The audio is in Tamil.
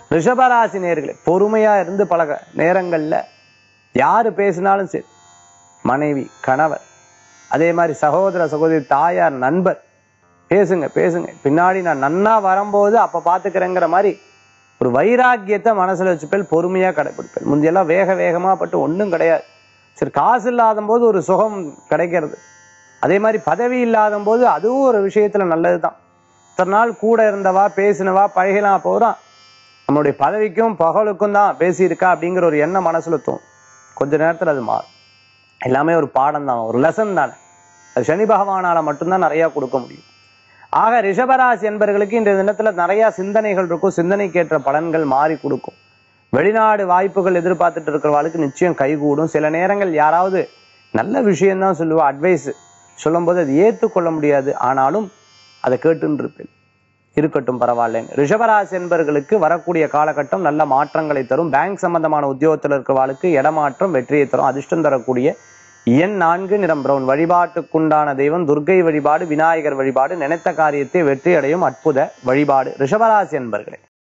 ரிஷபராசி நேர்களே பொறுமையா இருந்து பழக நேரங்கள்ல யாரு பேசினாலும் சரி மனைவி கணவர் அதே மாதிரி சகோதர சகோதரி தாயார் நண்பர் பேசுங்க பேசுங்க பின்னாடி நான் நன்னா வரும்போது அப்ப பாத்துக்கிறேங்கிற மாதிரி ஒரு வைராக்கியத்தை மனசுல வச்சுப்பேன் பொறுமையா கடைபிடிப்பேன் முந்தையெல்லாம் வேக வேகமா பட்டு ஒண்ணும் கிடையாது சரி காசு இல்லாத போது ஒரு சுகம் கிடைக்கிறது அதே மாதிரி பதவி இல்லாத போது அதுவும் ஒரு விஷயத்துல நல்லதுதான் இத்தனை நாள் கூட இருந்தவா பேசினவா பழகலாம் போறான் நம்மளுடைய பதவிக்கும் பகலுக்கும் தான் பேசியிருக்கா அப்படிங்கிற ஒரு எண்ணம் மனசுல தோணும் கொஞ்ச நேரத்துல அது மாறும் எல்லாமே ஒரு பாடம் தான் ஒரு லெசன் தானே அது சனி பகவானால மட்டும்தான் நிறைய கொடுக்க முடியும் ஆக ரிஷபராசி என்பவர்களுக்கு இன்றைய தினத்துல நிறைய சிந்தனைகள் இருக்கும் சிந்தனைக்கேற்ற பலன்கள் மாறி கொடுக்கும் வெளிநாடு வாய்ப்புகள் எதிர்பார்த்துட்டு இருக்கிறவாளுக்கு நிச்சயம் கைகூடும் சில நேரங்கள் யாராவது நல்ல விஷயம்தான் சொல்லுவா அட்வைஸ் சொல்லும்போது அது ஏற்றுக்கொள்ள முடியாது ஆனாலும் அதை கேட்டுன்னு இருப்பேன் இருக்கட்டும் பரவாயில்லைன்னு ரிஷபராசி என்பவர்களுக்கு வரக்கூடிய காலகட்டம் நல்ல மாற்றங்களை தரும் பேங்க் சம்பந்தமான உத்தியோகத்தில் இருக்கிறவாளுக்கு இடமாற்றம் வெற்றியை தரும் அதிர்ஷ்டம் தரக்கூடிய எண் நான்கு நிறம் பிரவுன் வழிபாட்டுக்குண்டான தெய்வம் துர்க்கை வழிபாடு விநாயகர் வழிபாடு நினைத்த காரியத்தை வெற்றி அடையும் அற்புத வழிபாடு ரிஷபராசி என்பர்களே